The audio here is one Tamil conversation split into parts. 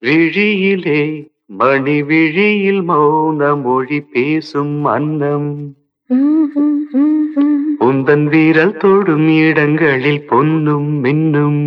விழியிலே மணி விழியில் மௌன மொழி பேசும் அன்னம் உந்தன் வீரல் தொடும் இடங்களில் பொன்னும் மின்னும்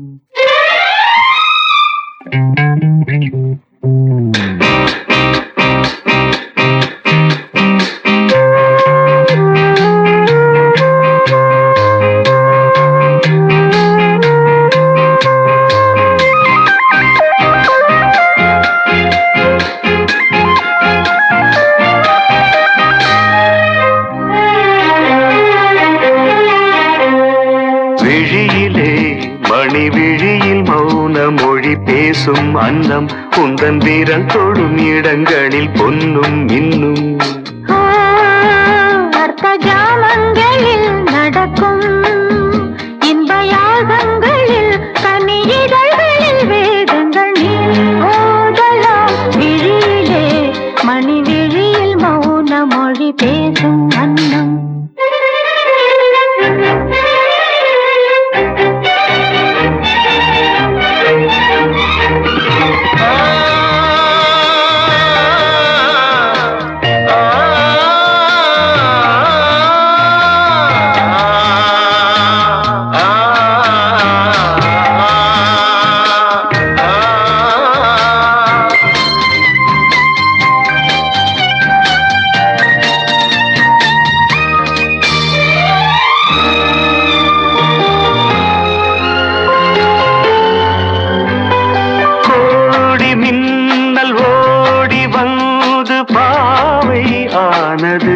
விழியிலே மணி விழியில் மௌன மொழி பேசும் அன்னம் உந்தன் வீரல் தொடும் இடங்களில் பொன்னும் மின்னும் அர்த்த ஜாமங்களில் நடக்கும் இன்ப யாகங்களில் கனி இதழ்களில் வேதங்கள் நீ ஓதலாம் விழியிலே மணி விழியில் மௌன மொழி பேசும் அன்னம் கோடி மின்னல் ஓடி வந்து பாவை ஆனது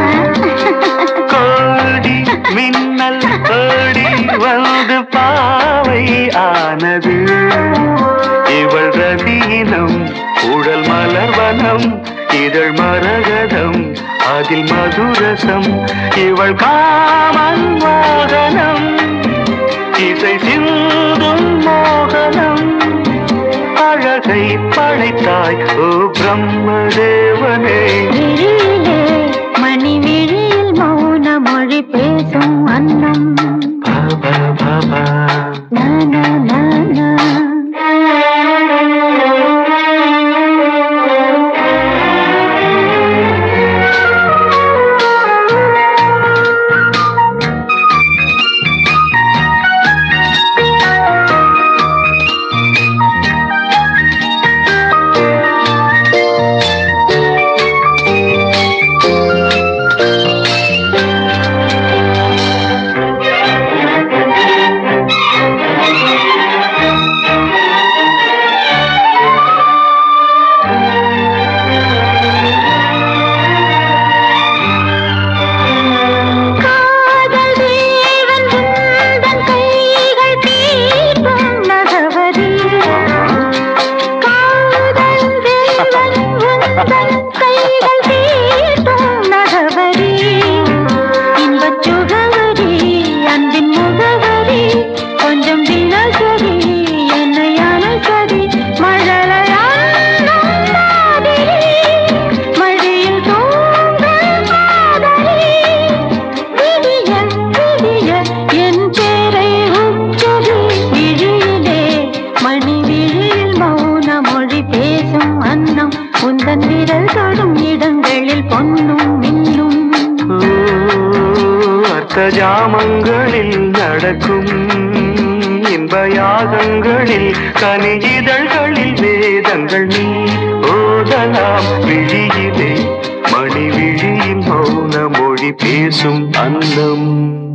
கோடி மின்னல் ஓடி வந்து பாவை ஆனது இவள் ரதீனம் உடல் மலர்வனம் இதழ் மரகதம் அதில் மதுரசம் இவள் காமன் வாகனம் இசை சிந்தும் மோகனம் அழகை படைத்தாய் ஓ பிரம்மதேவனே விழியிலே மணி விழியில் மௌன மொழி பேசும் அன்னம் பாபா பாபா நா, நா, நா, நா. காதல் தேவன் உந்தன் கைகள் தீட்டும் நகவரி காதல் தேவன் உந்தன் கைகள் தீட்டும் நகவரி இன்பச் சுகவரி அன்பின் முகவரி கொஞ்சம் தினசரி என்னை அணைக்கடி மழலையாடும் மாதிரி மழையில் தோன்றும் காதலி விடிய விடிய என் பேரை உச்சரி விழியிலே மணி விழியில் மௌன மொழி பேசும் அன்னம் உந்தன் விரல் தொடும் இடங்களில் பொன்னும் மின்னும் ஓ, அர்த்த ஜாமங்களில் நடக்கும் இன்ப யாகங்களில் கனி இதழ்களில் வேதங்கள் நீ ஓதலாம் விழியிலே மணி விழியில் மௌன மொழி பேசும் அன்னம்